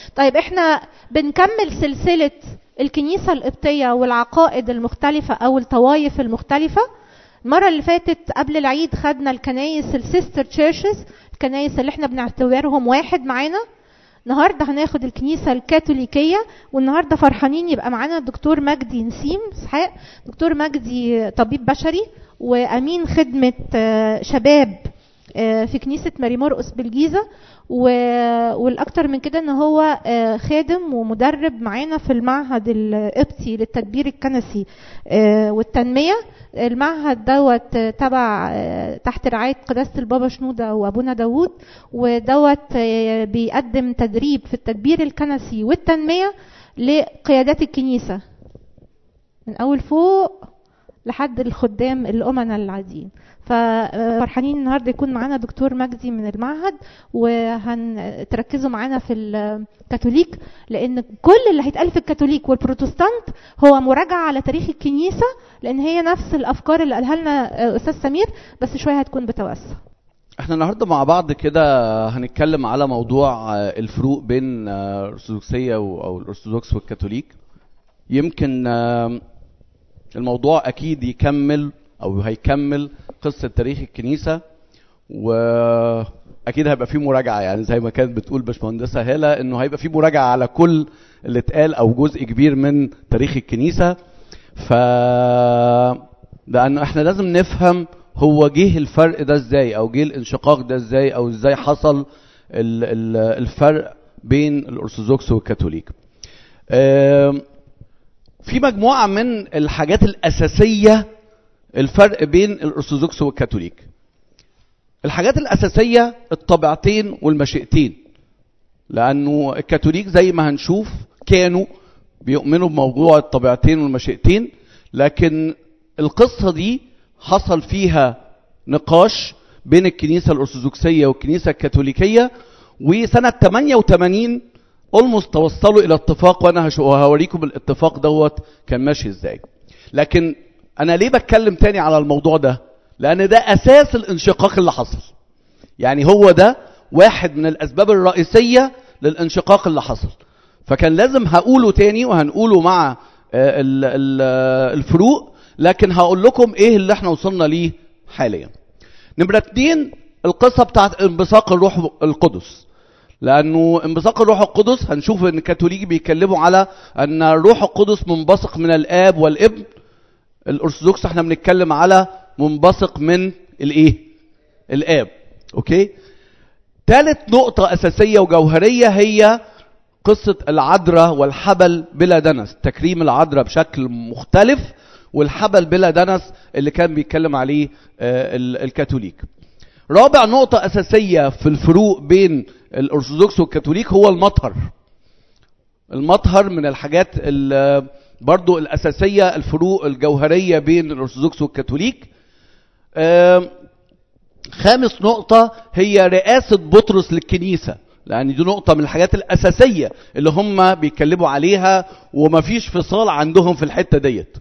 طيب احنا بنكمل سلسلة الكنيسة القبطية والعقائد المختلفة او الطوائف المختلفة المرة اللي فاتت قبل العيد خدنا الكنايس السيستر تشيرشز الكنايس اللي احنا بنعتبرهم واحد معانا النهارده هناخد الكنيسه الكاثوليكيه والنهارده فرحانين يبقى معانا الدكتور مجدي نسيم اسحاق دكتور مجدي طبيب بشري وامين خدمه آه، شباب آه، في كنيسه ماري مرقس بالجيزه و- والاكتر من كده ان هو آه، خادم ومدرب معانا في المعهد القبطي للتدبير الكنسي آه، والتنميه المعهد دوت آه، تبع آه، تحت رعايه قداسه البابا شنوده وابونا داوود ودوت آه، بيقدم تدريب في التدبير الكنسي والتنميه لقيادات الكنيسه من اول فوق لحد الخدام الامنا العاديين ففرحانين النهارده يكون معانا دكتور مجدي من المعهد وهنتركزوا معانا في الكاثوليك لان كل اللي هيتقال في الكاثوليك والبروتستانت هو مراجعه على تاريخ الكنيسه لان هي نفس الافكار اللي قالها لنا استاذ سمير بس شويه هتكون بتوسع احنا النهارده مع بعض كده هنتكلم على موضوع آه، الفروق بين آه، الارثوذكسيه و- او الارثوذكس والكاثوليك يمكن آه، الموضوع اكيد يكمل او هيكمل قصه تاريخ الكنيسه واكيد هيبقى فيه مراجعه يعني زي ما كانت بتقول باشمهندسه هاله انه هيبقى فيه مراجعه على كل اللي اتقال او جزء كبير من تاريخ الكنيسه ف لان احنا لازم نفهم هو جه الفرق ده ازاي او جه الانشقاق ده ازاي او ازاي حصل ال- ال- الفرق بين الارثوذكس والكاثوليك آم، في مجموعه من الحاجات الاساسيه الفرق بين الارثوذكس والكاثوليك الحاجات الاساسيه الطبيعتين والمشيئتين لانه الكاثوليك زي ما هنشوف كانوا بيؤمنوا بموضوع الطبيعتين والمشيئتين لكن القصه دي حصل فيها نقاش بين الكنيسه الارثوذكسيه والكنيسه الكاثوليكيه وسنه 88 اولموست توصلوا الى اتفاق وانا هش- هوريكم الاتفاق دوت كان ماشي ازاي لكن انا ليه بتكلم تاني على الموضوع ده لان ده اساس الانشقاق اللي حصل يعني هو ده واحد من الاسباب الرئيسيه للانشقاق اللي حصل فكان لازم هقوله تاني وهنقوله مع آه، ال- ال- آه، الفروق لكن هقول لكم ايه اللي احنا وصلنا ليه حاليا نمرة اتنين القصة بتاعت انبثاق الروح القدس لانه انبثاق الروح القدس هنشوف ان الكاثوليك بيتكلموا على ان الروح القدس منبثق من الاب والابن الارثوذكس احنا بنتكلم على منبثق من الايه الاب اوكي ثالث نقطة أساسية وجوهرية هي قصة العذراء والحبل بلا دنس تكريم العذراء بشكل مختلف والحبل بلا دنس اللي كان بيتكلم عليه آه، ال- الكاثوليك رابع نقطة أساسية في الفروق بين الأرثوذكس والكاثوليك هو المطهر المطهر من الحاجات ال- برضو الأساسية الفروق الجوهرية بين الأرثوذكس والكاثوليك آم، خامس نقطة هي رئاسة بطرس للكنيسة لأن دي نقطة من الحاجات الأساسية اللي هم بيتكلموا عليها ومفيش فصال عندهم في الحتة ديت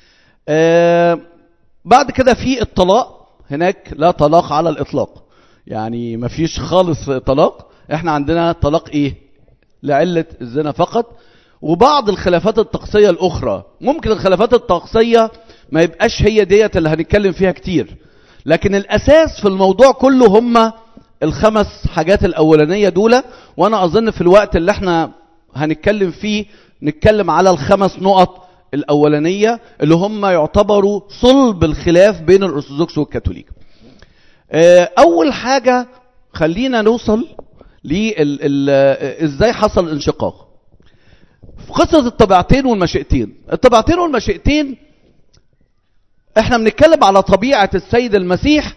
آه بعد كده في الطلاق هناك لا طلاق على الإطلاق يعني مفيش خالص طلاق احنا عندنا طلاق ايه لعلة الزنا فقط وبعض الخلافات الطقسية الأخرى ممكن الخلافات الطقسية ما يبقاش هي ديت اللي هنتكلم فيها كتير لكن الأساس في الموضوع كله هم الخمس حاجات الأولانية دول وأنا أظن في الوقت اللي احنا هنتكلم فيه نتكلم على الخمس نقط الأولانية اللي هم يعتبروا صلب الخلاف بين الأرثوذكس والكاثوليك آه، أول حاجة خلينا نوصل لل ازاي حصل الانشقاق في قصة الطبيعتين والمشيئتين الطبيعتين والمشيئتين احنا بنتكلم على طبيعة السيد المسيح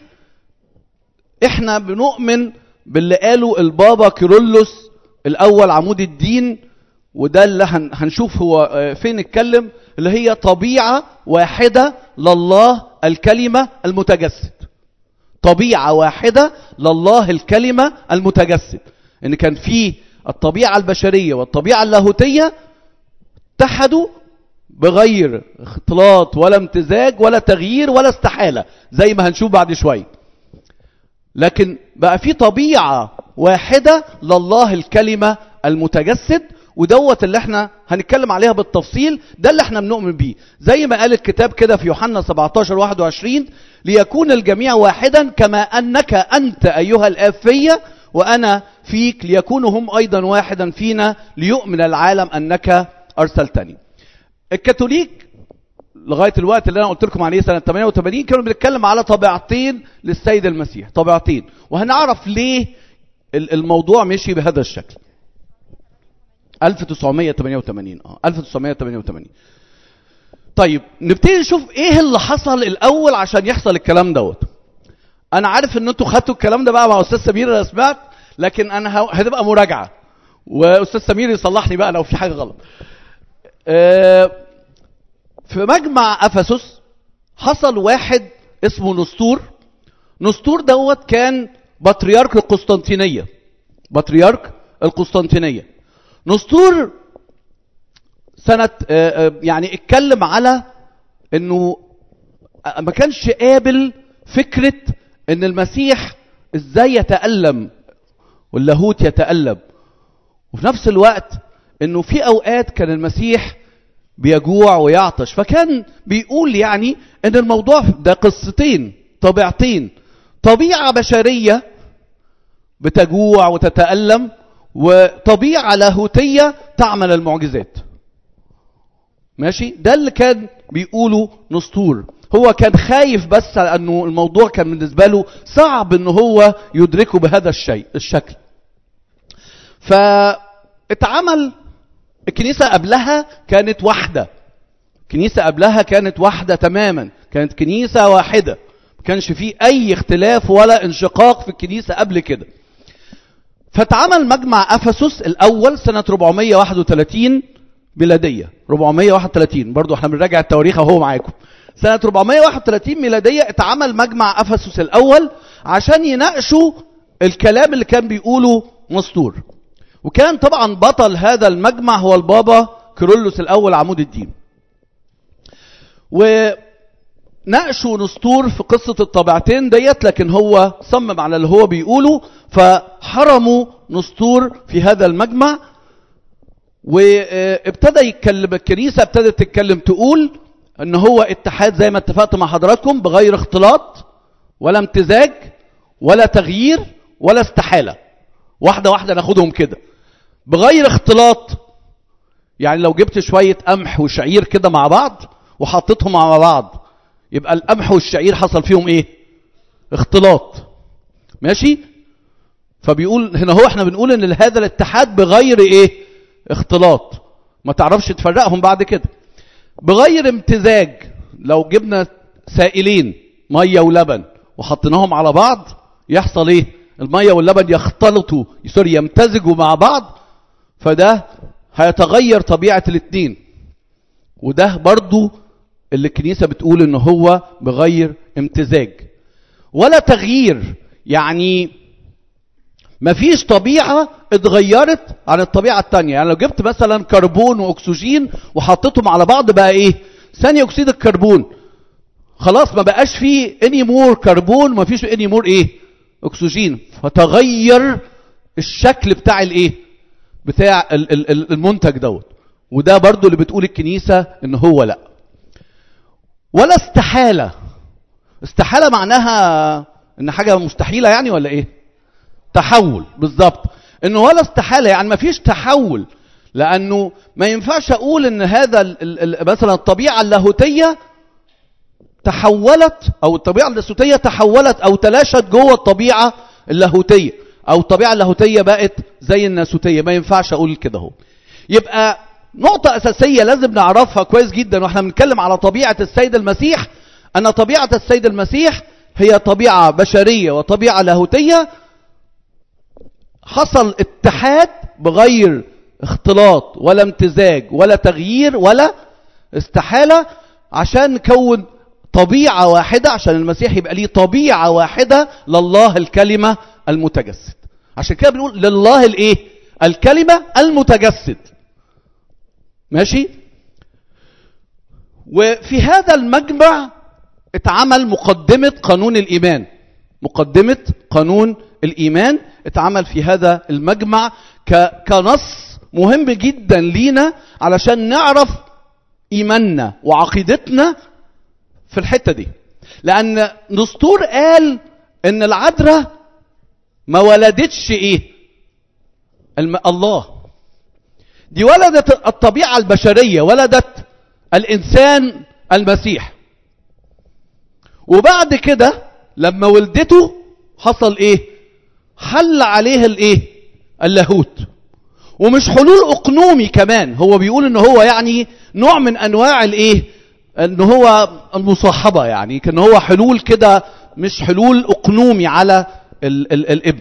احنا بنؤمن باللي قاله البابا كيرلس الاول عمود الدين وده اللي هن- هنشوف هو آه، فين اتكلم اللي هي طبيعة واحدة لله الكلمة المتجسد طبيعة واحدة لله الكلمة المتجسد ان كان في الطبيعة البشرية والطبيعة اللاهوتية اتحدوا بغير اختلاط ولا امتزاج ولا تغيير ولا استحالة زي ما هنشوف بعد شوية لكن بقى في طبيعة واحدة لله الكلمة المتجسد ودوت اللي احنا هنتكلم عليها بالتفصيل ده اللي احنا بنؤمن بيه زي ما قال الكتاب كده في يوحنا 17 21 ليكون الجميع واحدا كما انك انت ايها الاب فيا وانا فيك ليكونوا هم ايضا واحدا فينا ليؤمن العالم انك ارسلتني الكاثوليك لغايه الوقت اللي انا قلت لكم عليه سنه 88 كانوا بنتكلم على طبيعتين للسيد المسيح طبيعتين وهنعرف ليه الموضوع مشي بهذا الشكل 1988 اه 1988 طيب نبتدي نشوف ايه اللي حصل الاول عشان يحصل الكلام دوت انا عارف ان انتوا خدتوا الكلام ده بقى مع استاذ سمير انا سمعت لكن انا هتبقى مراجعه واستاذ سمير يصلحني بقى لو في حاجه غلط آه في مجمع افسس حصل واحد اسمه نسطور نسطور دوت كان بطريرك القسطنطينيه بطريرك القسطنطينيه نسطور سنة يعني اتكلم على انه ما كانش قابل فكرة ان المسيح ازاي يتألم واللاهوت يتألم وفي نفس الوقت انه في اوقات كان المسيح بيجوع ويعطش فكان بيقول يعني ان الموضوع ده قصتين طبيعتين طبيعة بشرية بتجوع وتتألم وطبيعة لاهوتية تعمل المعجزات ماشي ده اللي كان بيقوله نسطور هو كان خايف بس انه الموضوع كان بالنسبة له صعب ان هو يدركه بهذا الشيء الشكل فاتعمل الكنيسة قبلها كانت واحدة الكنيسة قبلها كانت واحدة تماما كانت كنيسة واحدة ما كانش فيه اي اختلاف ولا انشقاق في الكنيسة قبل كده فاتعمل مجمع افسس الاول سنه 431 ميلاديه 431 برضو احنا بنراجع التواريخ اهو معاكم سنه 431 ميلاديه اتعمل مجمع افسس الاول عشان يناقشوا الكلام اللي كان بيقوله مسطور وكان طبعا بطل هذا المجمع هو البابا كيرلس الاول عمود الدين وناقشوا نسطور في قصة الطبيعتين ديت لكن هو صمم على اللي هو بيقوله فحرموا نسطور في هذا المجمع وابتدى يتكلم الكنيسة ابتدت تتكلم تقول ان هو اتحاد زي ما اتفقت مع حضراتكم بغير اختلاط ولا امتزاج ولا تغيير ولا استحالة واحدة واحدة ناخدهم كده بغير اختلاط يعني لو جبت شوية قمح وشعير كده مع بعض وحطيتهم مع بعض يبقى القمح والشعير حصل فيهم ايه اختلاط ماشي فبيقول هنا هو احنا بنقول ان هذا الاتحاد بغير ايه اختلاط ما تعرفش تفرقهم بعد كده بغير امتزاج لو جبنا سائلين ميه ولبن وحطيناهم على بعض يحصل ايه الميه واللبن يختلطوا سوري يمتزجوا مع بعض فده هيتغير طبيعه الاثنين وده برضو اللي الكنيسة بتقول ان هو بغير امتزاج ولا تغيير يعني مفيش طبيعة اتغيرت عن الطبيعة التانية يعني لو جبت مثلا كربون واكسجين وحطيتهم على بعض بقى ايه ثاني اكسيد الكربون خلاص ما بقاش فيه اني مور كربون ما فيش اني مور ايه اكسجين فتغير الشكل بتاع الايه بتاع المنتج دوت وده برضو اللي بتقول الكنيسة ان هو لا ولا استحالة استحالة معناها ان حاجة مستحيلة يعني ولا ايه تحول بالظبط انه ولا استحالة يعني ما فيش تحول لانه ما ينفعش اقول ان هذا ال ال مثلا الطبيعة اللاهوتية تحولت او الطبيعة اللاهوتية تحولت او تلاشت جوه الطبيعة اللاهوتية او الطبيعة اللاهوتية بقت زي الناسوتية ما ينفعش اقول كده اهو يبقى نقطة أساسية لازم نعرفها كويس جدا واحنا بنتكلم على طبيعة السيد المسيح أن طبيعة السيد المسيح هي طبيعة بشرية وطبيعة لاهوتية حصل اتحاد بغير اختلاط ولا امتزاج ولا تغيير ولا استحالة عشان نكون طبيعة واحدة عشان المسيح يبقى ليه طبيعة واحدة لله الكلمة المتجسد عشان كده بنقول لله الايه الكلمة المتجسد ماشي وفي هذا المجمع اتعمل مقدمة قانون الإيمان مقدمة قانون الإيمان اتعمل في هذا المجمع ك... كنص مهم جدا لينا علشان نعرف ايماننا وعقيدتنا في الحته دي لان نسطور قال ان العذراء ما ولدتش ايه الم... الله دي ولدت الطبيعه البشريه ولدت الانسان المسيح وبعد كده لما ولدته حصل ايه حل عليه الايه اللاهوت ومش حلول اقنومي كمان هو بيقول ان هو يعني نوع من انواع الايه ان هو المصاحبه يعني كان هو حلول كده مش حلول اقنومي على ال ال الابن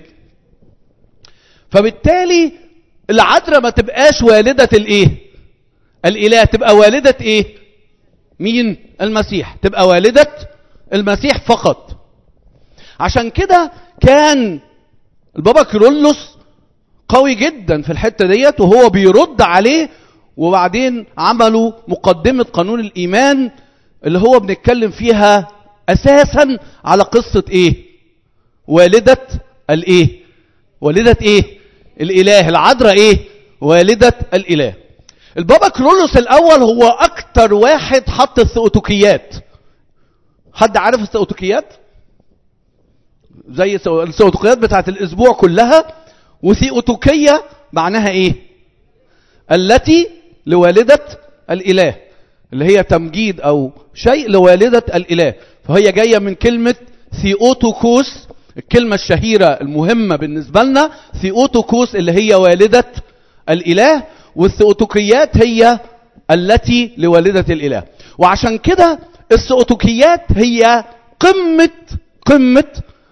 فبالتالي العذراء ما تبقاش والده الايه الاله تبقى والده ايه مين المسيح تبقى والده المسيح فقط عشان كده كان البابا كيرلس قوي جدا في الحته ديت وهو بيرد عليه وبعدين عملوا مقدمه قانون الايمان اللي هو بنتكلم فيها اساسا على قصه ايه والده الايه والده ايه الاله العذراء ايه والده الاله البابا كرولوس الاول هو اكتر واحد حط الثيوتوكيات حد عارف الثيوتوكيات زي الثيوتوكيات بتاعت الاسبوع كلها وثيوتوكيه معناها ايه التي لوالده الاله اللي هي تمجيد او شيء لوالده الاله فهي جايه من كلمه ثيوتوكوس الكلمه الشهيره المهمه بالنسبه لنا ثيوتوكوس اللي هي والده الاله والثيوتوكيات هي التي لوالده الاله وعشان كده الثيوتوكيات هي قمه قمه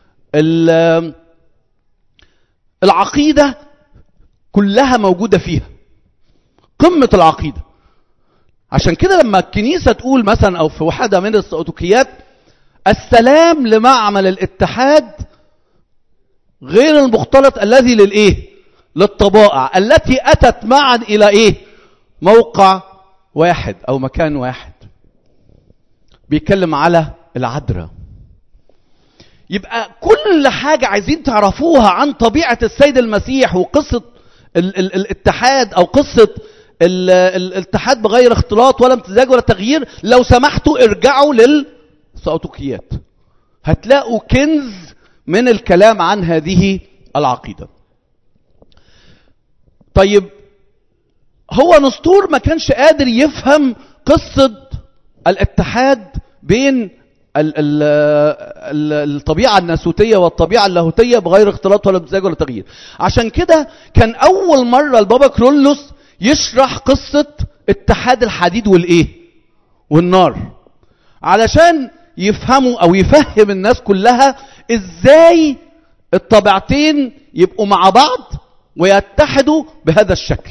العقيده كلها موجوده فيها قمه العقيده عشان كده لما الكنيسه تقول مثلا او في واحده من الثيوتوكيات السلام لمعمل الاتحاد غير المختلط الذي للايه للطبائع التي اتت معا الى ايه موقع واحد او مكان واحد بيتكلم على العذراء يبقى كل حاجة عايزين تعرفوها عن طبيعة السيد المسيح وقصة ال ال الاتحاد أو قصة ال الاتحاد بغير اختلاط ولا امتزاج ولا تغيير لو سمحتوا ارجعوا للسأوتوكيات هتلاقوا كنز من الكلام عن هذه العقيدة طيب هو نسطور ما كانش قادر يفهم قصة الاتحاد بين ال ال ال الطبيعة الناسوتية والطبيعة اللاهوتية بغير اختلاط ولا امتزاج ولا تغيير عشان كده كان أول مرة البابا كرولوس يشرح قصة اتحاد الحديد والإيه والنار علشان يفهموا أو يفهم الناس كلها إزاي الطبيعتين يبقوا مع بعض ويتحدوا بهذا الشكل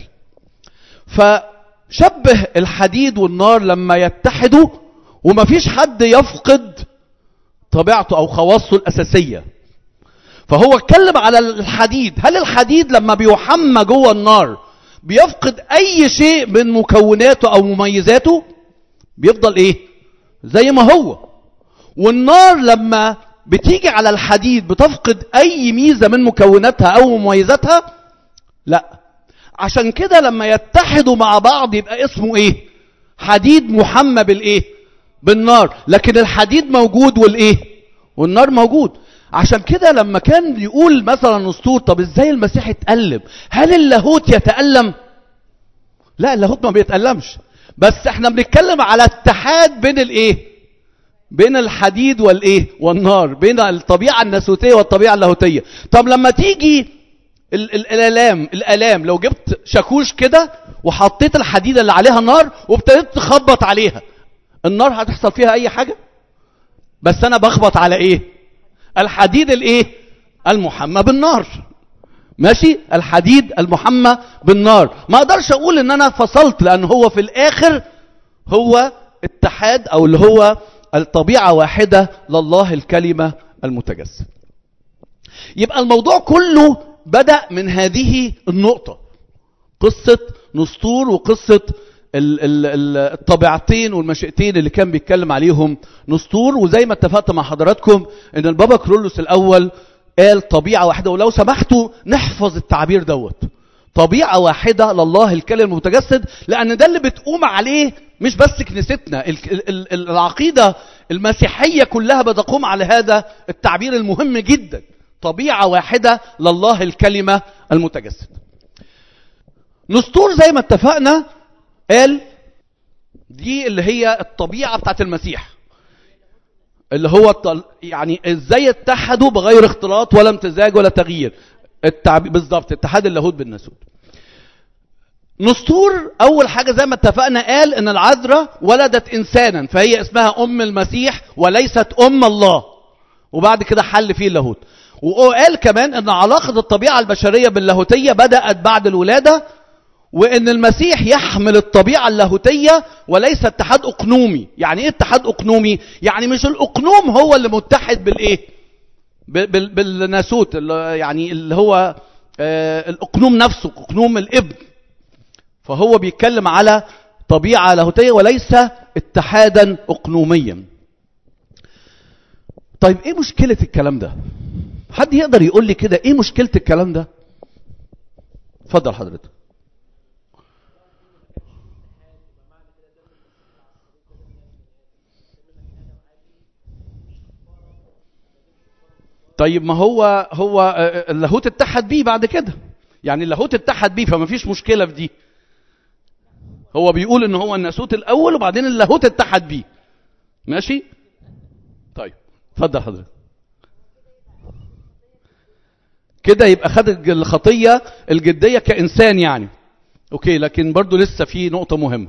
فشبه الحديد والنار لما يتحدوا ومفيش حد يفقد طبيعته او خواصه الاساسيه فهو اتكلم على الحديد هل الحديد لما بيحمى جوه النار بيفقد اي شيء من مكوناته او مميزاته بيفضل ايه زي ما هو والنار لما بتيجي على الحديد بتفقد اي ميزه من مكوناتها او مميزاتها لا عشان كده لما يتحدوا مع بعض يبقى اسمه ايه حديد محمى بالايه بالنار لكن الحديد موجود والايه والنار موجود عشان كده لما كان يقول مثلا اسطور طب ازاي المسيح يتألم هل اللاهوت يتألم لا اللاهوت ما بيتألمش بس احنا بنتكلم على اتحاد بين الايه بين الحديد والايه والنار بين الطبيعه الناسوتيه والطبيعه اللاهوتيه طب لما تيجي ال- ال- الالام الالام لو جبت شاكوش كده وحطيت الحديده اللي عليها نار وابتديت تخبط عليها النار هتحصل فيها اي حاجه بس انا بخبط على ايه الحديد الايه المحمى بالنار ماشي الحديد المحمى بالنار ما اقدرش اقول ان انا فصلت لان هو في الاخر هو اتحاد او اللي هو الطبيعه واحده لله الكلمه المتجسد يبقى الموضوع كله بدا من هذه النقطه قصه نسطور وقصه ال- ال- ال- الطبيعتين والمشيئتين اللي كان بيتكلم عليهم نسطور وزي ما اتفقت مع حضراتكم ان البابا كرولوس الاول قال طبيعه واحده ولو سمحتوا نحفظ التعبير دوت طبيعة واحدة لله الكلمة المتجسد لأن ده اللي بتقوم عليه مش بس كنيستنا ال- ال- ال- العقيدة المسيحية كلها بتقوم على هذا التعبير المهم جدا طبيعة واحدة لله الكلمة المتجسد نسطور زي ما اتفقنا قال دي اللي هي الطبيعة بتاعت المسيح اللي هو الطل... يعني ازاي اتحدوا بغير اختلاط ولا امتزاج ولا تغيير التعب... بالظبط اتحاد اللاهوت بالناسوت نسطور اول حاجه زي ما اتفقنا قال ان العذراء ولدت انسانا فهي اسمها ام المسيح وليست ام الله وبعد كده حل فيه اللاهوت وقال كمان ان علاقه الطبيعه البشريه باللاهوتيه بدات بعد الولاده وان المسيح يحمل الطبيعه اللاهوتيه وليس اتحاد اقنومي يعني ايه اتحاد اقنومي يعني مش الاقنوم هو اللي متحد بالايه بال- بال- بالناسوت اللي يعني اللي هو آه، الاقنوم نفسه اقنوم الابن فهو بيتكلم على طبيعه لاهوتيه وليس اتحادا اقنوميا طيب ايه مشكله الكلام ده حد يقدر يقول لي كده ايه مشكله الكلام ده اتفضل حضرتك طيب ما هو هو آه، اللاهوت اتحد بيه بعد كده يعني اللاهوت اتحد بيه فما فيش مشكله في دي هو بيقول ان هو الناسوت الاول وبعدين اللاهوت اتحد بيه ماشي طيب اتفضل حضرتك كده يبقى خد الخطيه الجديه كانسان يعني اوكي لكن برضو لسه في نقطه مهمه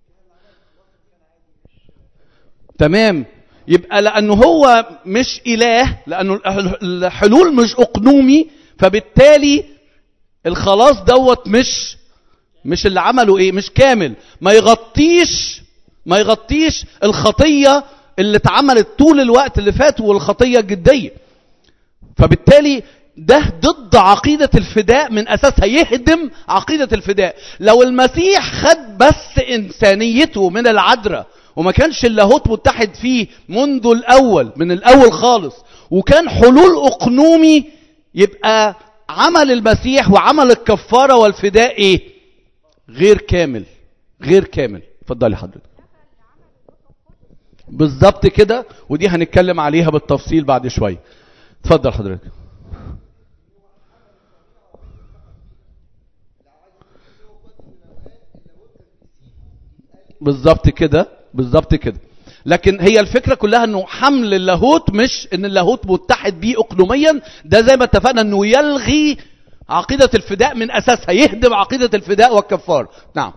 تمام يبقى لانه هو مش اله لانه الحلول مش اقنومي فبالتالي الخلاص دوت مش مش اللي عمله ايه مش كامل ما يغطيش ما يغطيش الخطيه اللي اتعملت طول الوقت اللي فات والخطيه الجديه فبالتالي ده ضد عقيدة الفداء من أساسها يهدم عقيدة الفداء لو المسيح خد بس إنسانيته من العذراء وما كانش اللاهوت متحد فيه منذ الأول من الأول خالص وكان حلول أقنومي يبقى عمل المسيح وعمل الكفارة والفداء إيه غير كامل غير كامل اتفضلي حضرتك بالظبط كده ودي هنتكلم عليها بالتفصيل بعد شويه اتفضل حضرتك بالظبط كده بالظبط كده لكن هي الفكره كلها انه حمل اللاهوت مش ان اللاهوت متحد بيه اقنوميا ده زي ما اتفقنا انه يلغي عقيده الفداء من اساسها يهدم عقيده الفداء والكفار نعم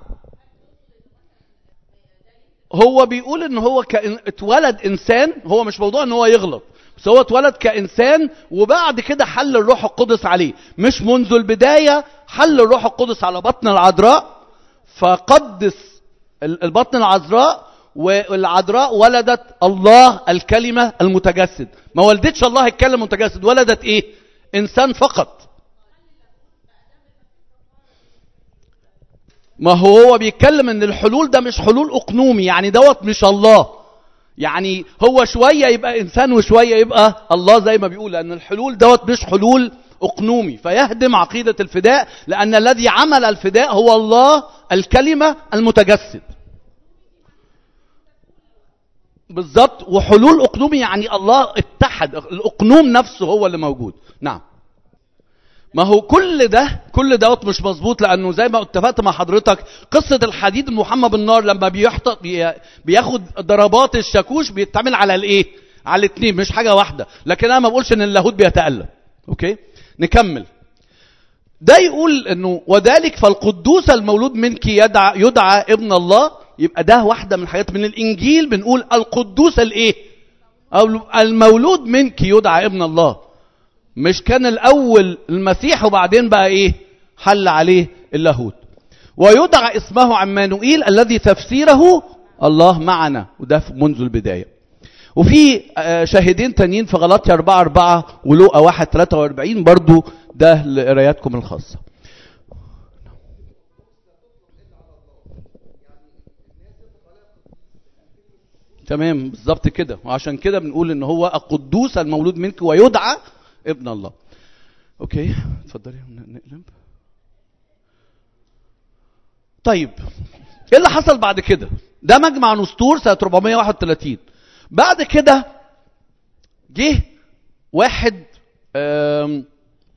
هو بيقول ان هو كإن اتولد انسان هو مش موضوع ان هو يغلط بس هو اتولد كانسان وبعد كده حل الروح القدس عليه مش منذ البدايه حل الروح القدس على بطن العذراء فقدس ال- البطن العذراء والعذراء ولدت الله الكلمه المتجسد ما ولدتش الله الكلمه المتجسد ولدت ايه انسان فقط ما هو هو بيتكلم ان الحلول ده مش حلول اقنومي يعني دوت مش الله يعني هو شوية يبقى انسان وشوية يبقى الله زي ما بيقول لان الحلول دوت مش حلول اقنومي فيهدم عقيدة الفداء لان الذي عمل الفداء هو الله الكلمة المتجسد بالظبط وحلول اقنومي يعني الله اتحد الاقنوم نفسه هو اللي موجود نعم ما هو كل ده كل دوت مش مظبوط لانه زي ما اتفقت مع حضرتك قصه الحديد المحمى بالنار لما بيحط بي- بياخد ضربات الشاكوش بيتعمل على الايه على الاثنين مش حاجه واحده لكن انا ما بقولش ان اللاهوت بيتالم اوكي نكمل ده يقول انه وذلك فالقدوس المولود منك يدعى يدعى ابن الله يبقى ده واحده من الحاجات من الانجيل بنقول القدوس الايه أو المولود منك يدعى ابن الله مش كان الاول المسيح وبعدين بقى ايه حل عليه اللاهوت ويدعى اسمه عمانوئيل الذي تفسيره الله معنا وده منذ البدايه وفي آه، شاهدين تانيين في غلطية 4 4 ولوقا 1 43 برضو ده لقراياتكم الخاصة تمام بالظبط كده وعشان كده بنقول ان هو القدوس المولود منك ويدعى ابن الله اوكي اتفضلي نقلب طيب ايه اللي حصل بعد كده ده مجمع نسطور سنه 431 بعد كده جه واحد آم،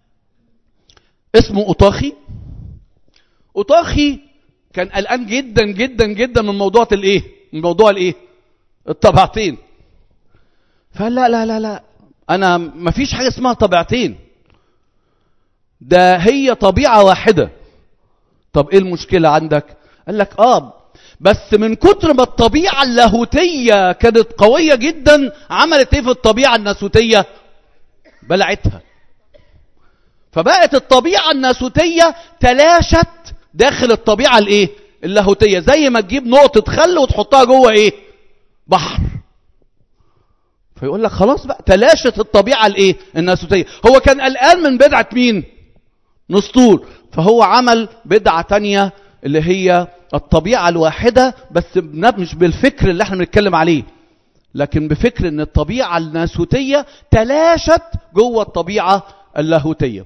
اسمه اوطاخي اوطاخي كان قلقان جدا جدا جدا من موضوع الايه من موضوع الايه الطبيعتين فقال لا لا لا لا انا مفيش حاجه اسمها طبيعتين ده هي طبيعه واحده طب ايه المشكله عندك قال لك اه بس من كتر ما الطبيعه اللاهوتيه كانت قويه جدا عملت ايه في الطبيعه الناسوتيه بلعتها فبقت الطبيعه الناسوتيه تلاشت داخل الطبيعه الايه اللاهوتيه زي ما تجيب نقطه خل وتحطها جوه ايه بحر فيقول لك خلاص بقى تلاشت الطبيعه الايه الناسوتيه هو كان قلقان من بدعه مين نسطور فهو عمل بدعه تانية اللي هي الطبيعه الواحده بس بن- مش بالفكر اللي احنا بنتكلم عليه لكن بفكر ان الطبيعه الناسوتيه تلاشت جوه الطبيعه اللاهوتيه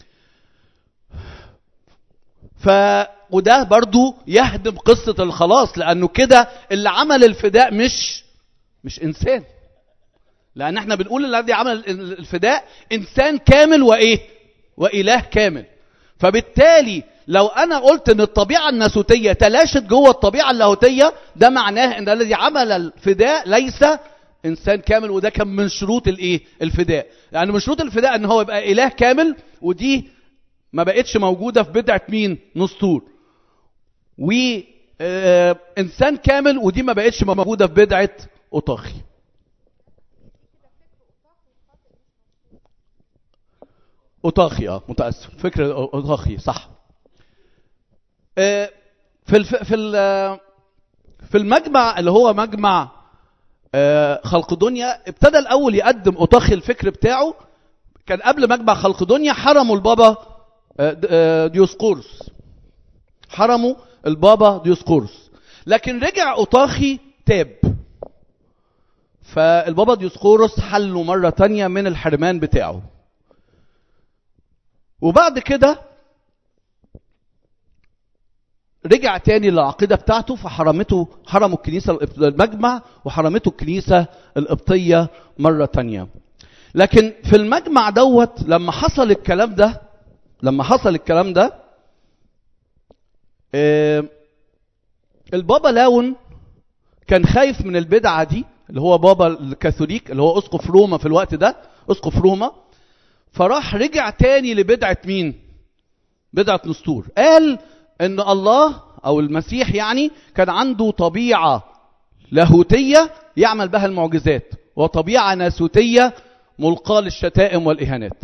ف وده برضو يهدم قصة الخلاص لأنه كده اللي عمل الفداء مش مش إنسان لأن احنا بنقول الذي عمل ال- الفداء إنسان كامل وإيه؟ وإله كامل فبالتالي لو أنا قلت إن الطبيعة الناسوتية تلاشت جوه الطبيعة اللاهوتية ده معناه إن الذي عمل الفداء ليس إنسان كامل وده كان من شروط الإيه؟ الفداء يعني من شروط الفداء إن هو يبقى إله كامل ودي ما بقتش موجودة في بدعة مين؟ نسطور وإنسان كامل ودي ما بقتش موجودة في بدعة أوطاخي أوطاخي اه متأسف فكرة أوطاخي صح آه، في الف... في ال... في المجمع اللي هو مجمع آه، خلق دنيا ابتدى الأول يقدم أوطاخي الفكر بتاعه كان قبل مجمع خلق دنيا حرموا البابا آه، د- آه، ديوسقورس حرموا البابا ديوسقورس لكن رجع أوطاخي تاب فالبابا ديوسقورس حله مرة تانية من الحرمان بتاعه وبعد كده رجع تاني للعقيدة بتاعته فحرمته حرموا الكنيسة الإب- المجمع وحرمته الكنيسة القبطية مرة تانية لكن في المجمع دوت لما حصل الكلام ده لما حصل الكلام ده آه، البابا لاون كان خايف من البدعة دي اللي هو بابا الكاثوليك اللي هو اسقف روما في الوقت ده اسقف روما فراح رجع تاني لبدعة مين بدعة نسطور قال ان الله او المسيح يعني كان عنده طبيعة لاهوتية يعمل بها المعجزات وطبيعة ناسوتية ملقاة للشتائم والإهانات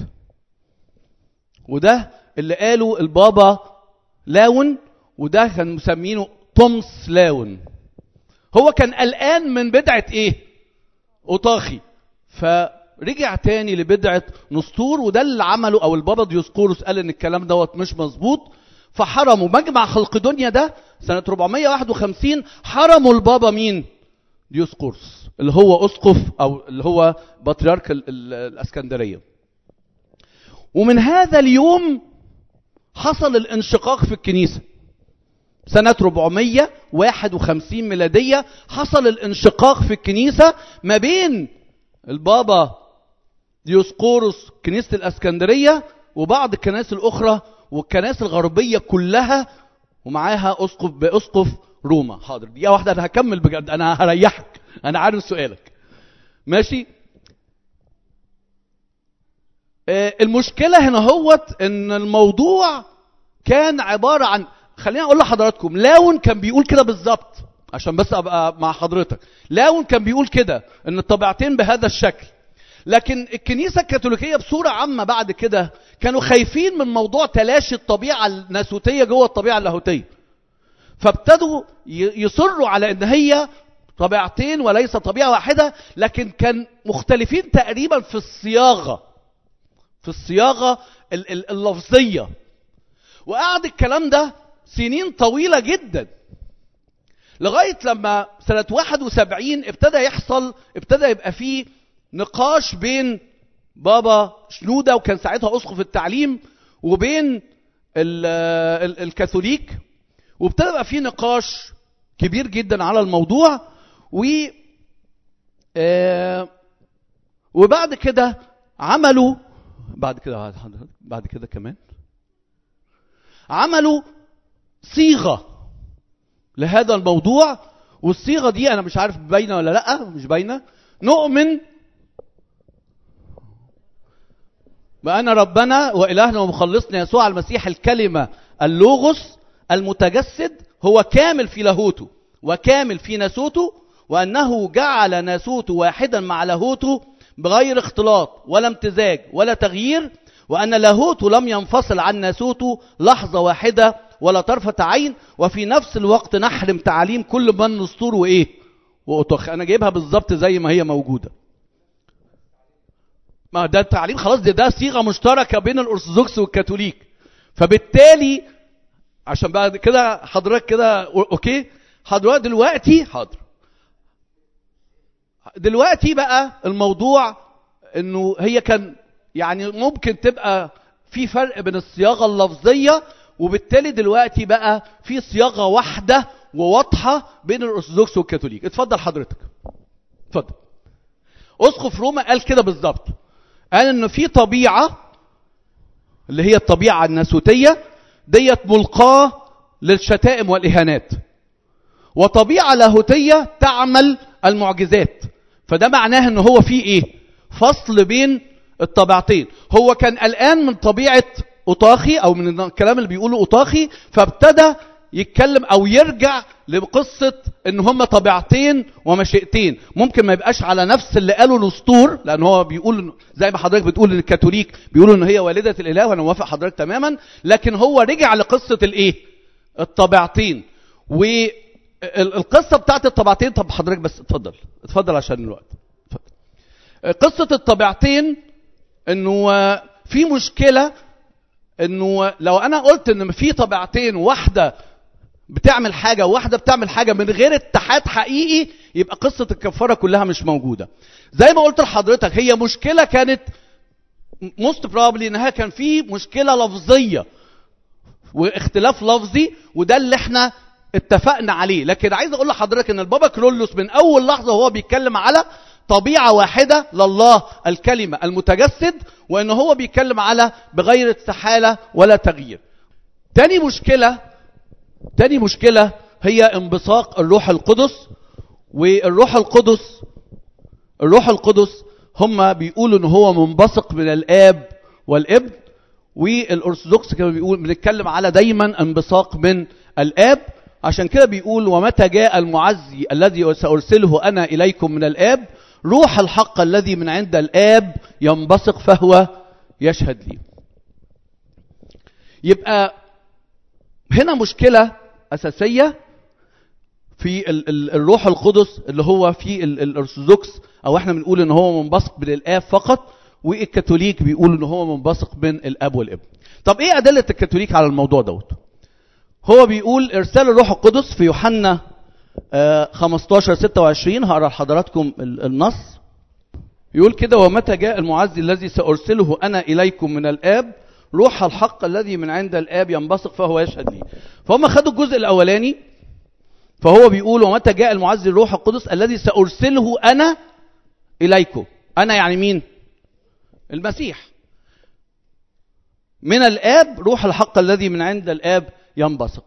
وده اللي قاله البابا لاون وده كان مسمينه تومس لاون هو كان قلقان من بدعة ايه اوطاخي فرجع تاني لبدعة نسطور وده اللي عمله او البابا ديوسقورس قال ان الكلام دوت مش مظبوط فحرموا مجمع خلق دنيا ده سنة 451 حرموا البابا مين ديوسقورس اللي هو اسقف او اللي هو بطريرك ال- ال- الاسكندريه ومن هذا اليوم حصل الانشقاق في الكنيسه سنة 451 ميلادية حصل الانشقاق في الكنيسة ما بين البابا ديوسقورس كنيسة الاسكندرية وبعض الكنائس الاخرى والكنائس الغربية كلها ومعاها اسقف باسقف روما حاضر دقيقة واحدة انا هكمل بجد انا هريحك انا عارف سؤالك ماشي آه، المشكلة هنا هوت ان الموضوع كان عبارة عن خليني اقول لحضراتكم لاون كان بيقول كده بالظبط عشان بس ابقى مع حضرتك لاون كان بيقول كده ان الطبيعتين بهذا الشكل لكن الكنيسة الكاثوليكية بصورة عامة بعد كده كانوا خايفين من موضوع تلاشي الطبيعة الناسوتية جوه الطبيعة اللاهوتية فابتدوا ي- يصروا على ان هي طبيعتين وليس طبيعة واحدة لكن كان مختلفين تقريبا في الصياغة في الصياغة ال- ال- اللفظية وقعد الكلام ده سنين طويلة جدا لغاية لما سنة 71 ابتدى يحصل ابتدى يبقى فيه نقاش بين بابا شنودة وكان ساعتها أسقف التعليم وبين ال- ال- الكاثوليك وابتدى بقى في نقاش كبير جدا على الموضوع و آه وبعد كده عملوا بعد كده بعد كده كمان عملوا صيغه لهذا الموضوع والصيغه دي انا مش عارف باينه ولا لا مش باينه نؤمن بأن ربنا وإلهنا ومخلصنا يسوع المسيح الكلمة اللوغوس المتجسد هو كامل في لاهوته وكامل في ناسوته وأنه جعل ناسوته واحدا مع لاهوته بغير اختلاط ولا امتزاج ولا تغيير وأن لاهوته لم ينفصل عن ناسوته لحظة واحدة ولا طرفة عين وفي نفس الوقت نحرم تعاليم كل من نسطور وإيه وأطخ أنا جايبها بالظبط زي ما هي موجودة ما ده التعليم خلاص ده, ده صيغه مشتركه بين الارثوذكس والكاثوليك فبالتالي عشان بعد كده حضرتك كده اوكي حضرتك دلوقتي حاضر دلوقتي بقى الموضوع انه هي كان يعني ممكن تبقى في فرق بين الصياغه اللفظيه وبالتالي دلوقتي بقى في صياغه واحده وواضحه بين الارثوذكس والكاثوليك اتفضل حضرتك اتفضل اسقف روما قال كده بالظبط قال ان في طبيعه اللي هي الطبيعه الناسوتيه ديت ملقاه للشتائم والاهانات وطبيعه لاهوتيه تعمل المعجزات فده معناه ان هو في ايه فصل بين الطبيعتين هو كان قلقان من طبيعه اوطاخي او من الكلام اللي بيقوله اوطاخي فابتدى يتكلم او يرجع لقصه ان هم طبيعتين ومشيئتين ممكن ما يبقاش على نفس اللي قاله الاسطور لان هو بيقول زي ما حضرتك بتقول ان الكاثوليك بيقولوا ان هي والده الاله وانا موافق حضرتك تماما لكن هو رجع لقصه الايه الطبيعتين والقصه بتاعت الطبيعتين طب حضرتك بس اتفضل اتفضل عشان الوقت اتفضل. قصه الطبيعتين انه في مشكله انه لو انا قلت ان في طبيعتين واحده بتعمل حاجه وواحده بتعمل حاجه من غير اتحاد حقيقي يبقى قصه الكفاره كلها مش موجوده زي ما قلت لحضرتك هي مشكله كانت موست بروبلي انها كان في مشكله لفظيه واختلاف لفظي وده اللي احنا اتفقنا عليه لكن عايز اقول لحضرتك ان البابا كرولوس من اول لحظه وهو بيتكلم على طبيعة واحدة لله الكلمة المتجسد وان هو بيتكلم على بغير استحالة ولا تغيير تاني مشكلة تاني مشكلة هي انبثاق الروح القدس والروح القدس الروح القدس هم بيقولوا ان هو منبثق من الاب والابن والارثوذكس كانوا بيقول بنتكلم على دايما انبثاق من الاب عشان كده بيقول ومتى جاء المعزي الذي سارسله انا اليكم من الاب روح الحق الذي من عند الاب ينبثق فهو يشهد لي يبقى هنا مشكله اساسيه في ال ال الروح القدس اللي هو في الارثوذكس او احنا بنقول ان هو منبثق من الاب فقط والكاثوليك بيقولوا ان هو منبثق من الاب والابن طب ايه ادله الكاثوليك على الموضوع دوت هو بيقول ارسال الروح القدس في يوحنا 15 26 هقرا لحضراتكم النص يقول كده ومتى جاء المعزي الذي سارسله انا اليكم من الاب روح الحق الذي من عند الاب ينبثق فهو يشهد لي فهم خدوا الجزء الاولاني فهو بيقول ومتى جاء المعزي الروح القدس الذي سارسله انا اليكم انا يعني مين المسيح من الاب روح الحق الذي من عند الاب ينبثق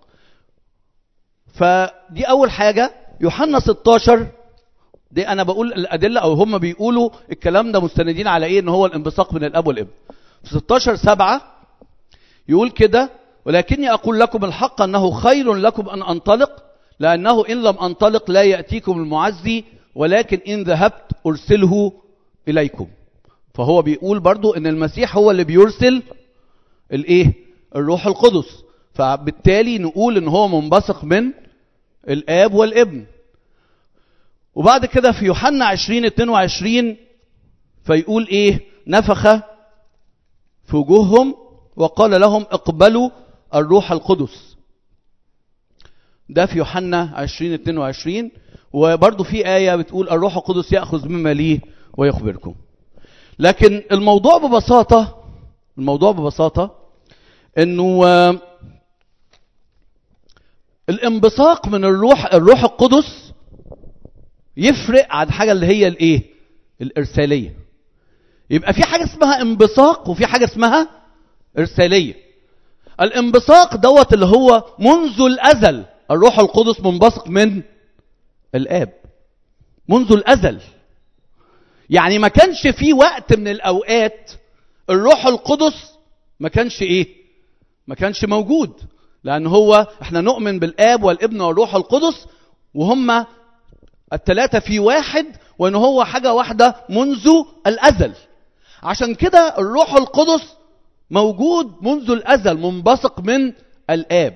فدي اول حاجه يوحنا 16 دي انا بقول الادله او هم بيقولوا الكلام ده مستندين على ايه ان هو الانبثاق من الاب والابن في 16 7 يقول كده ولكني اقول لكم الحق انه خير لكم ان انطلق لانه ان لم انطلق لا ياتيكم المعزي ولكن ان ذهبت ارسله اليكم فهو بيقول برضو ان المسيح هو اللي بيرسل الايه الروح القدس فبالتالي نقول ان هو منبثق من الاب والابن وبعد كده في يوحنا 20 22 فيقول ايه نفخ في وجوههم وقال لهم اقبلوا الروح القدس ده في يوحنا 20 22 وبرضه في آية بتقول الروح القدس يأخذ مما ليه ويخبركم لكن الموضوع ببساطة الموضوع ببساطة انه الانبثاق من الروح الروح القدس يفرق عن حاجه اللي هي الايه الارساليه يبقى في حاجه اسمها انبثاق وفي حاجه اسمها ارساليه الانبثاق دوت اللي هو منذ الازل الروح القدس منبثق من الاب منذ الازل يعني ما كانش في وقت من الاوقات الروح القدس ما كانش ايه ما كانش موجود لان هو احنا نؤمن بالاب والابن والروح القدس وهم الثلاثه في واحد وان هو حاجه واحده منذ الازل عشان كده الروح القدس موجود منذ الازل منبثق من الاب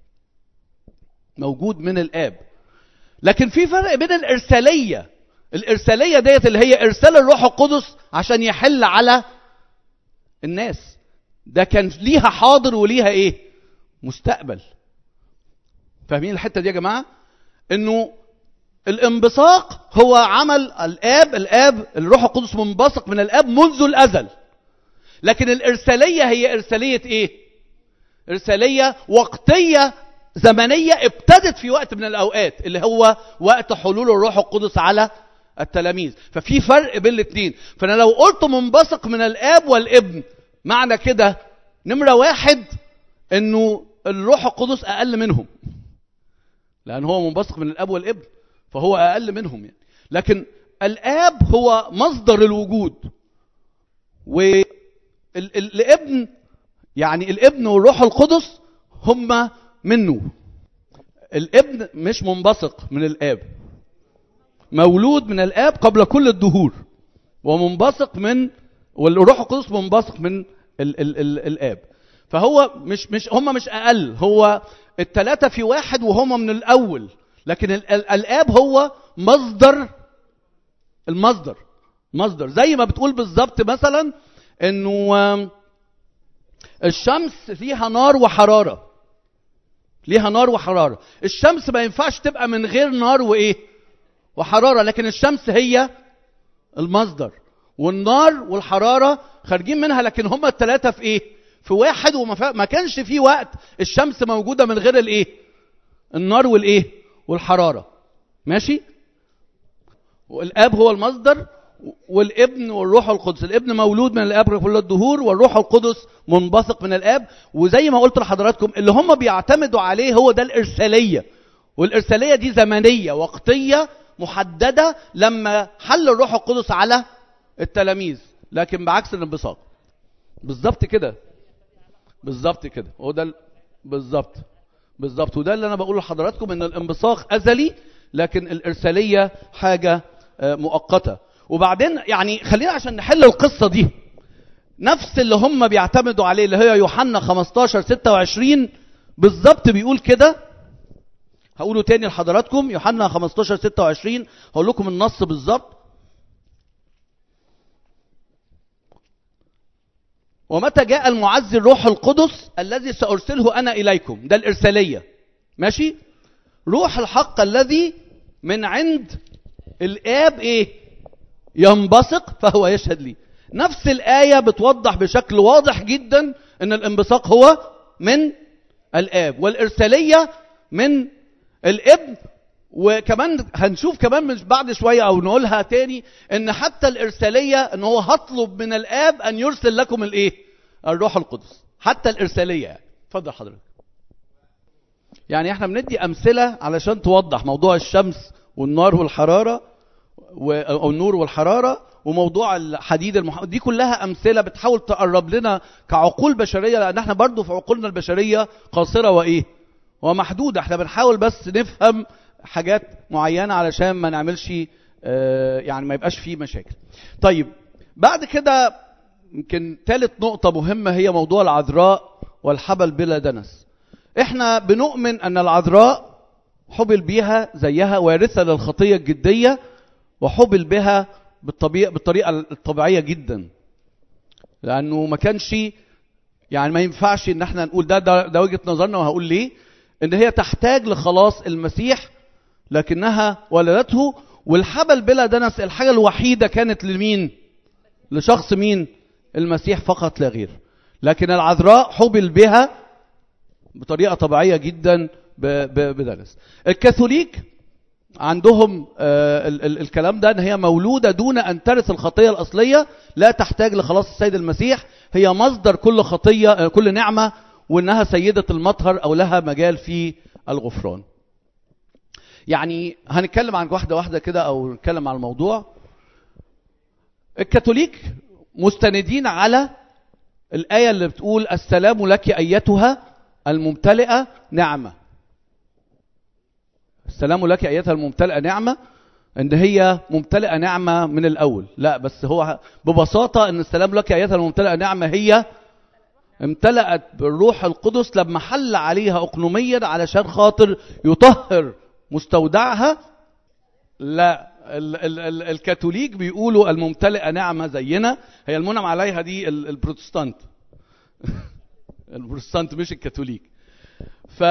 موجود من الاب لكن في فرق بين الارساليه الارساليه ديت اللي هي ارسال الروح القدس عشان يحل على الناس ده كان ليها حاضر وليها ايه مستقبل فاهمين الحته دي يا جماعه انه الانبثاق هو عمل الاب الاب الروح القدس منبثق من الاب منذ الازل لكن الارساليه هي ارساليه ايه ارساليه وقتيه زمنيه ابتدت في وقت من الاوقات اللي هو وقت حلول الروح القدس على التلاميذ ففي فرق بين الاثنين فانا لو قلت منبثق من الاب والابن معنى كده نمره واحد انه الروح القدس اقل منهم لان هو منبثق من الاب والابن فهو اقل منهم يعني لكن الاب هو مصدر الوجود والابن يعني الابن والروح القدس هما منه الابن مش منبثق من الاب مولود من الاب قبل كل الدهور ومنبثق من والروح القدس منبثق من ال ال ال الاب فهو مش مش هم مش اقل هو الثلاثه في واحد وهم من الاول لكن ال ال الاب هو مصدر المصدر مصدر زي ما بتقول بالظبط مثلا انه الشمس فيها نار وحراره ليها نار وحراره الشمس ما ينفعش تبقى من غير نار وايه وحراره لكن الشمس هي المصدر والنار والحراره خارجين منها لكن هما الثلاثه في ايه في واحد وما ما كانش في وقت الشمس موجوده من غير الايه النار والايه والحراره ماشي والاب هو المصدر والابن والروح القدس الابن مولود من الاب كل الدهور والروح القدس منبثق من الاب وزي ما قلت لحضراتكم اللي هم بيعتمدوا عليه هو ده الارساليه والارساليه دي زمنيه وقتيه محدده لما حل الروح القدس على التلاميذ لكن بعكس الانبثاق بالظبط كده بالظبط كده هو ده بالظبط بالظبط وده اللي انا بقوله لحضراتكم ان الانبثاق ازلي لكن الارساليه حاجه مؤقته وبعدين يعني خلينا عشان نحل القصه دي نفس اللي هم بيعتمدوا عليه اللي هي يوحنا 15 26 بالظبط بيقول كده هقوله تاني لحضراتكم يوحنا 15 26 هقول لكم النص بالظبط ومتى جاء المعزي الروح القدس الذي سأرسله أنا إليكم ده الإرسالية ماشي روح الحق الذي من عند الآب إيه ينبثق فهو يشهد لي نفس الآية بتوضح بشكل واضح جدا أن الانبثاق هو من الآب والإرسالية من الابن وكمان هنشوف كمان مش بعد شوية أو نقولها تاني أن حتى الإرسالية أن هو هطلب من الآب أن يرسل لكم الإيه الروح القدس حتى الإرسالية يعني اتفضل حضرتك يعني احنا بندي أمثلة علشان توضح موضوع الشمس والنار والحرارة او النور والحراره وموضوع الحديد المح... دي كلها امثله بتحاول تقرب لنا كعقول بشريه لان احنا برضو في عقولنا البشريه قاصره وايه ومحدوده احنا بنحاول بس نفهم حاجات معينه علشان ما نعملش آه يعني ما يبقاش فيه مشاكل طيب بعد كده يمكن ثالث نقطه مهمه هي موضوع العذراء والحبل بلا دنس احنا بنؤمن ان العذراء حبل بيها زيها وارثه للخطيه الجديه وحبل بها بالطبيعة بالطريقة الطبيعية جدا لأنه ما كانش يعني ما ينفعش إن احنا نقول ده ده, ده وجهة نظرنا وهقول ليه إن هي تحتاج لخلاص المسيح لكنها ولدته والحبل بلا دنس الحاجة الوحيدة كانت لمين؟ لشخص مين؟ المسيح فقط لا غير لكن العذراء حبل بها بطريقة طبيعية جدا ب- ب- بدنس الكاثوليك عندهم آه، ال- ال- الكلام ده ان هي مولوده دون ان ترث الخطيه الاصليه لا تحتاج لخلاص السيد المسيح هي مصدر كل خطيه آه، كل نعمه وانها سيده المطهر او لها مجال في الغفران يعني هنتكلم عن واحده واحده كده او نتكلم عن الموضوع الكاثوليك مستندين على الآية اللي بتقول السلام لك أيتها الممتلئة نعمة السلام لك أيتها الممتلئة نعمة ان هي ممتلئة نعمة من الأول لا بس هو ببساطة ان السلام لك أيتها الممتلئة نعمة هي امتلأت بالروح القدس لما حل عليها أقنوميا علشان خاطر يطهر مستودعها لا ال ال ال الكاثوليك بيقولوا الممتلئة نعمة زينا هي المنعم عليها دي ال- البروتستانت البروتستانت مش الكاثوليك ف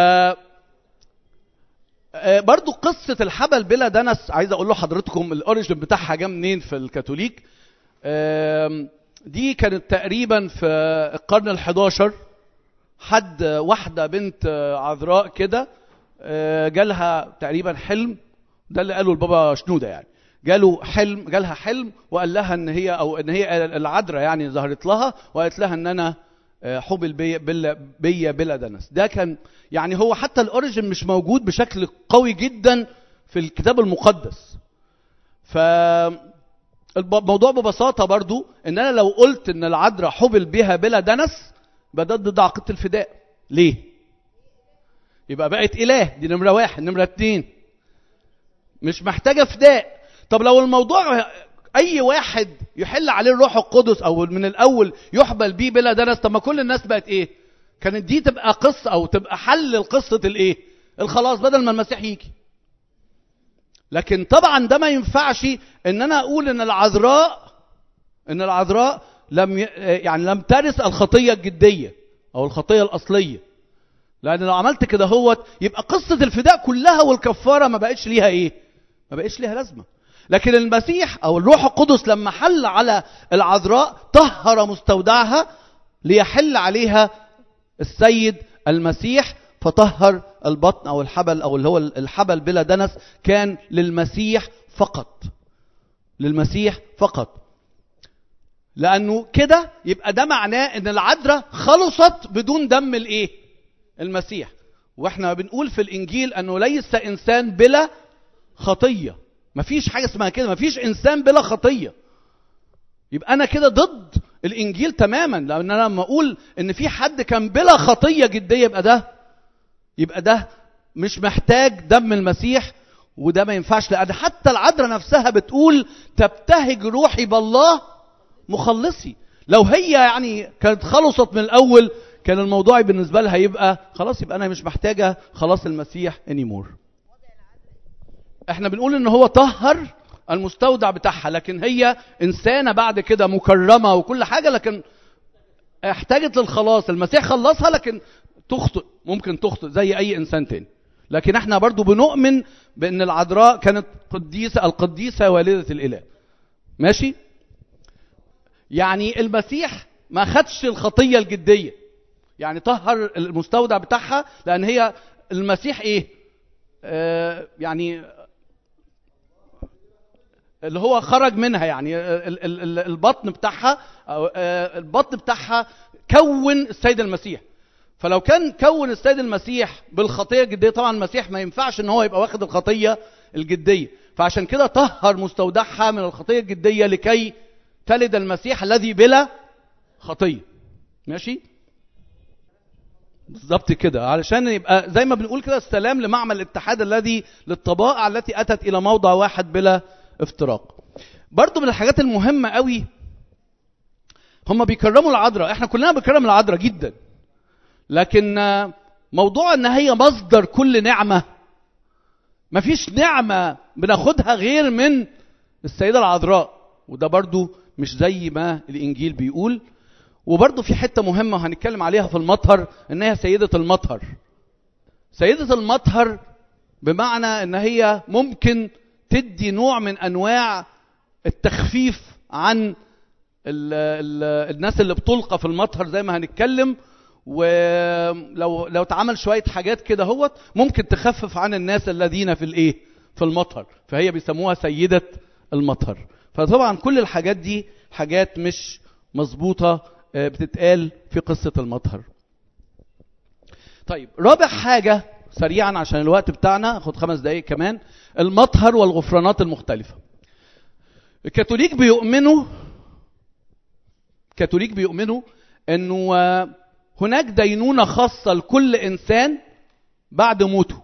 آه، برضو قصة الحبل بلا دنس عايز اقول له حضرتكم الاوريجن بتاعها جه منين في الكاثوليك آم، دي كانت تقريبا في القرن ال11 حد واحدة بنت آه، عذراء كده آه، جالها تقريبا حلم ده اللي قاله البابا شنودة يعني جاله حلم جالها حلم وقال لها ان هي او ان هي العذراء يعني ظهرت لها وقالت لها ان انا آه، حبل بي بلا بيا بلا دنس ده كان يعني هو حتى الاوريجن مش موجود بشكل قوي جدا في الكتاب المقدس ف الموضوع ببساطه برضو ان انا لو قلت ان العذراء حبل بها بلا دنس يبقى ده ضد عقيده الفداء ليه يبقى بقت اله دي نمره واحد نمره اتنين مش محتاجه فداء طب لو الموضوع اي واحد يحل عليه الروح القدس او من الاول يحبل بيه بلا دنس طب ما كل الناس بقت ايه كانت دي تبقى قصه او تبقى حل لقصه الايه الخلاص بدل ما المسيح يجي لكن طبعا ده ما ينفعش ان انا اقول ان العذراء ان العذراء لم ي... يعني لم ترث الخطيه الجديه او الخطيه الاصليه لان لو عملت كده هوت يبقى قصه الفداء كلها والكفاره ما بقتش ليها ايه ما بقتش ليها لازمه لكن المسيح او الروح القدس لما حل على العذراء طهر مستودعها ليحل عليها السيد المسيح فطهر البطن او الحبل او اللي هو الحبل بلا دنس كان للمسيح فقط للمسيح فقط لانه كده يبقى ده معناه ان العذراء خلصت بدون دم الايه المسيح واحنا بنقول في الانجيل انه ليس انسان بلا خطيه مفيش حاجه اسمها كده مفيش انسان بلا خطيه يبقى انا كده ضد الانجيل تماما لان انا لما اقول ان في حد كان بلا خطيه جديه يبقى ده يبقى ده مش محتاج دم المسيح وده ما ينفعش لان حتى العذراء نفسها بتقول تبتهج روحي بالله مخلصي لو هي يعني كانت خلصت من الاول كان الموضوع بالنسبه لها يبقى خلاص يبقى انا مش محتاجه خلاص المسيح انيمور احنا بنقول ان هو طهر المستودع بتاعها لكن هي انسانه بعد كده مكرمه وكل حاجه لكن احتاجت للخلاص المسيح خلصها لكن تخطئ ممكن تخطئ زي اي انسان تاني لكن احنا برضو بنؤمن بان العذراء كانت قديسه القديسه والده الاله ماشي يعني المسيح ما خدش الخطيه الجديه يعني طهر المستودع بتاعها لان هي المسيح ايه آه يعني اللي هو خرج منها يعني ال- ال- ال- البطن بتاعها أو آه، البطن بتاعها كون السيد المسيح فلو كان كون السيد المسيح بالخطيه الجديه طبعا المسيح ما ينفعش ان هو يبقى واخد الخطيه الجديه فعشان كده طهر مستودعها من الخطيه الجديه لكي تلد المسيح الذي بلا خطيه ماشي بالظبط كده علشان يبقى زي ما بنقول كده السلام لمعمل الاتحاد الذي للطبائع التي اتت الى موضع واحد بلا افتراق برضو من الحاجات المهمة قوي هم بيكرموا العذراء احنا كلنا بنكرم العذراء جدا لكن آه، موضوع ان هي مصدر كل نعمة مفيش نعمة بناخدها غير من السيدة العذراء وده برضو مش زي ما الانجيل بيقول وبرضو في حتة مهمة وهنتكلم عليها في المطهر انها سيدة المطهر سيدة المطهر بمعنى ان هي ممكن تدي نوع من انواع التخفيف عن ال ال الناس اللي بتلقى في المطهر زي ما هنتكلم ولو لو اتعمل شويه حاجات كده هوت ممكن تخفف عن الناس الذين في الايه في المطر فهي بيسموها سيده المطر فطبعا كل الحاجات دي حاجات مش مظبوطه آه، بتتقال في قصه المطر طيب رابع حاجه سريعا عشان الوقت بتاعنا خد خمس دقايق كمان المطهر والغفرانات المختلفه الكاثوليك بيؤمنوا الكاثوليك بيؤمنوا انه آه، هناك دينونه خاصه لكل انسان بعد موته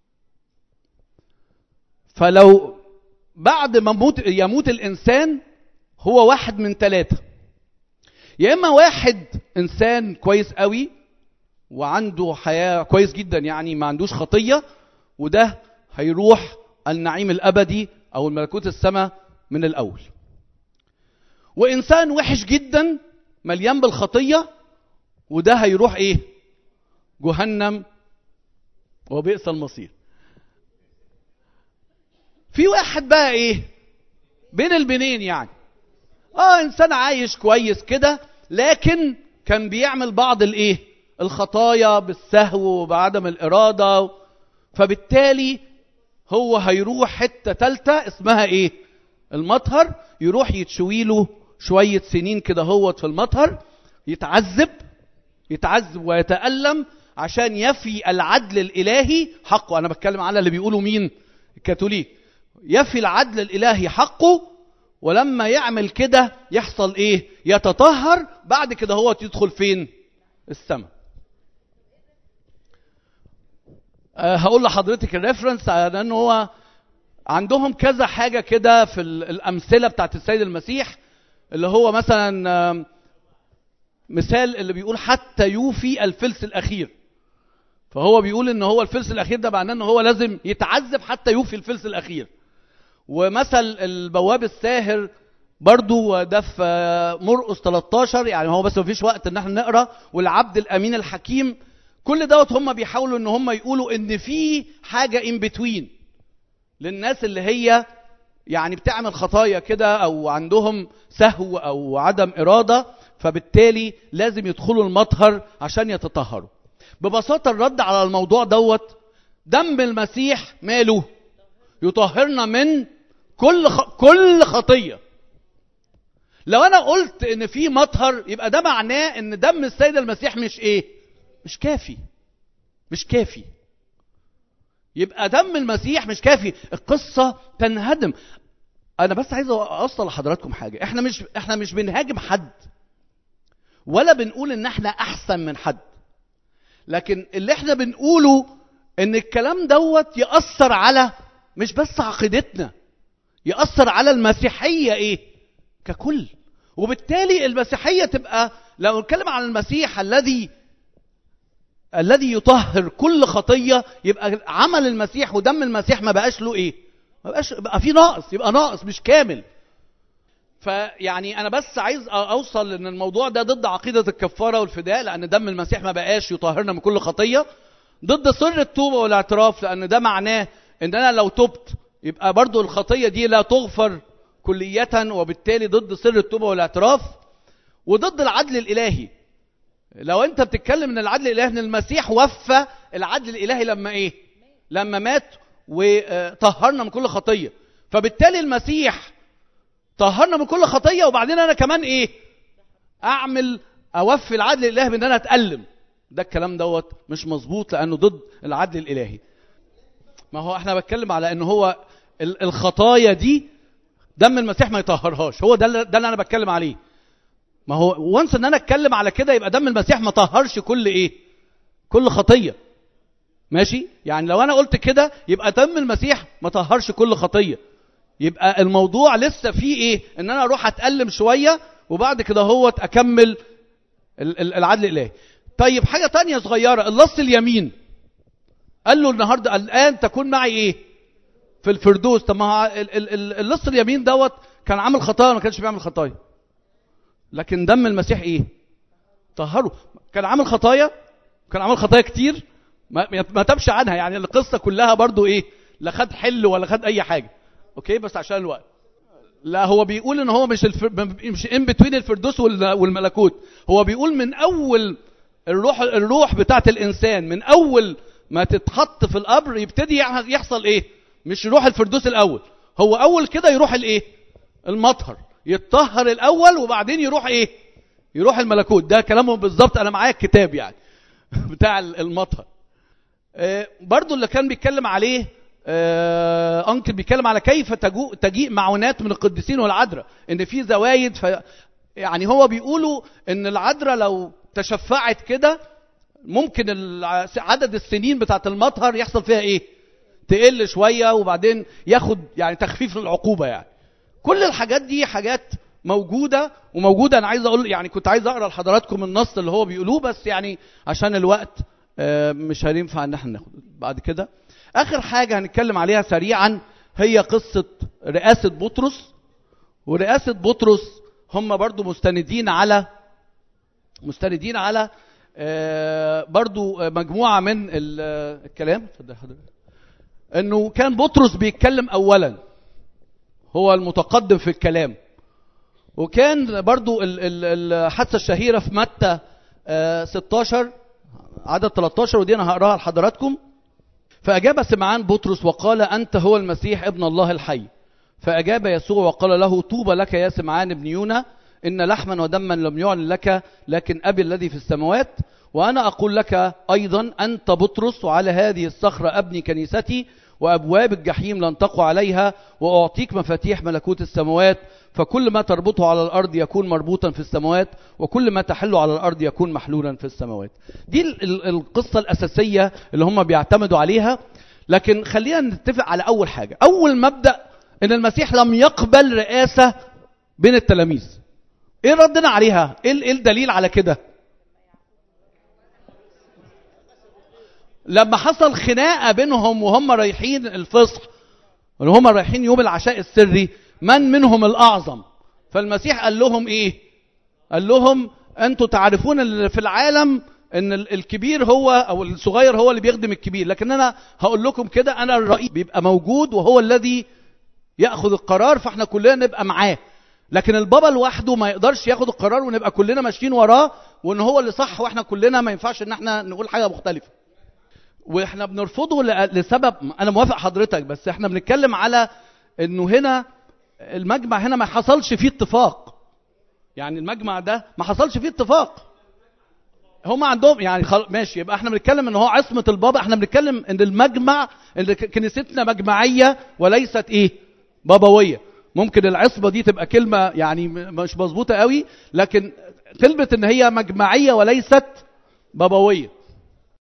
فلو بعد ما موت يموت الانسان هو واحد من ثلاثه يا اما واحد انسان كويس قوي وعنده حياه كويس جدا يعني ما عندوش خطيه وده هيروح النعيم الابدي او الملكوت السماء من الاول وانسان وحش جدا مليان بالخطيه وده هيروح ايه جهنم وبئس المصير في واحد بقى ايه بين البنين يعني اه انسان عايش كويس كده لكن كان بيعمل بعض الايه الخطايا بالسهو وبعدم الاراده فبالتالي هو هيروح حته ثالثه اسمها ايه المطهر يروح يتشوي له شويه سنين كده هوت في المطهر يتعذب يتعذب ويتألم عشان يفي العدل الإلهي حقه أنا بتكلم على اللي بيقولوا مين الكاثوليك يفي العدل الإلهي حقه ولما يعمل كده يحصل إيه يتطهر بعد كده هو يدخل فين السماء أه هقول لحضرتك الريفرنس لأن هو عندهم كذا حاجة كده في الأمثلة بتاعت السيد المسيح اللي هو مثلا آه مثال اللي بيقول حتى يوفي الفلس الاخير فهو بيقول ان هو الفلس الاخير ده معناه ان هو لازم يتعذب حتى يوفي الفلس الاخير ومثل البواب الساهر برضو ده في مرقس 13 يعني هو بس ما فيش وقت ان احنا نقرا والعبد الامين الحكيم كل دوت هم بيحاولوا ان هم يقولوا ان في حاجه ان بتوين للناس اللي هي يعني بتعمل خطايا كده او عندهم سهو او عدم اراده فبالتالي لازم يدخلوا المطهر عشان يتطهروا ببساطة الرد على الموضوع دوت دم المسيح ماله يطهرنا من كل خ... كل خطية لو انا قلت ان في مطهر يبقى ده معناه ان دم السيد المسيح مش ايه مش كافي مش كافي يبقى دم المسيح مش كافي القصة تنهدم انا بس عايز اوصل لحضراتكم حاجة احنا مش احنا مش بنهاجم حد ولا بنقول ان احنا احسن من حد لكن اللي احنا بنقوله ان الكلام دوت يأثر على مش بس عقيدتنا يأثر على المسيحية ايه ككل وبالتالي المسيحية تبقى لو نتكلم عن المسيح الذي الذي يطهر كل خطية يبقى عمل المسيح ودم المسيح ما بقاش له ايه ما بقاش بقى في ناقص يبقى ناقص مش كامل فيعني انا بس عايز اوصل ان الموضوع ده ضد عقيده الكفاره والفداء لان دم المسيح ما بقاش يطهرنا من كل خطيه ضد سر التوبه والاعتراف لان ده معناه ان انا لو تبت يبقى برضو الخطيه دي لا تغفر كليه وبالتالي ضد سر التوبه والاعتراف وضد العدل الالهي لو انت بتتكلم ان العدل الالهي ان المسيح وفى العدل الالهي لما ايه لما مات وطهرنا من كل خطيه فبالتالي المسيح طهرنا من كل خطيه وبعدين انا كمان ايه اعمل اوفي العدل الالهي بان انا اتالم ده الكلام دوت مش مظبوط لانه ضد العدل الالهي ما هو احنا بتكلم على ان هو الخطايا دي دم المسيح ما يطهرهاش هو ده اللي, ده اللي انا بتكلم عليه ما هو وانس ان انا اتكلم على كده يبقى دم المسيح ما طهرش كل ايه كل خطيه ماشي يعني لو انا قلت كده يبقى دم المسيح ما طهرش كل خطيه يبقى الموضوع لسه فيه ايه ان انا اروح اتألم شوية وبعد كده هو اكمل العدل الالهي طيب حاجة تانية صغيرة اللص اليمين قال له النهاردة الان تكون معي ايه في الفردوس طب ما اللص اليمين دوت كان عامل خطايا ما كانش بيعمل خطايا لكن دم المسيح ايه طهره كان عامل خطايا كان عامل خطايا كتير ما, ما تبش عنها يعني القصة كلها برضو ايه لا خد حل ولا خد اي حاجة اوكي بس عشان الوقت لا هو بيقول ان هو مش الفر... مش ان بتوين الفردوس والملكوت هو بيقول من اول الروح الروح بتاعت الانسان من اول ما تتحط في القبر يبتدي يحصل ايه مش يروح الفردوس الاول هو اول كده يروح الايه المطهر يتطهر الاول وبعدين يروح ايه يروح الملكوت ده كلامهم بالظبط انا معايا الكتاب يعني بتاع المطهر آه برضو اللي كان بيتكلم عليه آه انكل بيتكلم على كيف تجو تجيء معونات من القديسين والعذراء ان في زوايد ف يعني هو بيقولوا ان العذراء لو تشفعت كده ممكن عدد السنين بتاعت المطهر يحصل فيها ايه تقل شويه وبعدين ياخد يعني تخفيف العقوبه يعني كل الحاجات دي حاجات موجوده وموجوده انا عايز اقول يعني كنت عايز اقرا لحضراتكم النص اللي هو بيقولوه بس يعني عشان الوقت مش هينفع ان احنا ناخد بعد كده اخر حاجه هنتكلم عليها سريعا هي قصه رئاسه بطرس ورئاسه بطرس هم برضو مستندين على مستندين على برضو مجموعه من الكلام انه كان بطرس بيتكلم اولا هو المتقدم في الكلام وكان برضو الحادثه الشهيره في متى 16 عدد 13 ودي انا هقراها لحضراتكم فاجاب سمعان بطرس وقال انت هو المسيح ابن الله الحي فاجاب يسوع وقال له طوبى لك يا سمعان ابن يونا ان لحما ودما لم يعلن لك لكن ابي الذي في السماوات وانا اقول لك ايضا انت بطرس وعلى هذه الصخره ابني كنيستي وابواب الجحيم لن تقوى عليها واعطيك مفاتيح ملكوت السماوات فكل ما تربطه على الارض يكون مربوطا في السماوات وكل ما تحله على الارض يكون محلولا في السماوات دي القصه الاساسيه اللي هم بيعتمدوا عليها لكن خلينا نتفق على اول حاجه اول مبدا ان المسيح لم يقبل رئاسه بين التلاميذ ايه ردنا عليها ايه الدليل على كده لما حصل خناقه بينهم وهم رايحين الفصح اللي هم رايحين يوم العشاء السري من منهم الاعظم فالمسيح قال لهم ايه قال لهم انتوا تعرفون اللي في العالم ان الكبير هو او الصغير هو اللي بيخدم الكبير لكن انا هقول لكم كده انا الرئيس بيبقى موجود وهو الذي ياخذ القرار فاحنا كلنا نبقى معاه لكن البابا لوحده ما يقدرش ياخد القرار ونبقى كلنا ماشيين وراه وان هو اللي صح واحنا كلنا ما ينفعش ان احنا نقول حاجه مختلفه واحنا بنرفضه لسبب انا موافق حضرتك بس احنا بنتكلم على انه هنا المجمع هنا ما حصلش فيه اتفاق يعني المجمع ده ما حصلش فيه اتفاق هم عندهم يعني خل... ماشي يبقى احنا بنتكلم ان هو عصمه البابا احنا بنتكلم ان المجمع ان كنيستنا مجمعيه وليست ايه بابويه ممكن العصبه دي تبقى كلمه يعني مش مظبوطه قوي لكن كلمه ان هي مجمعيه وليست بابويه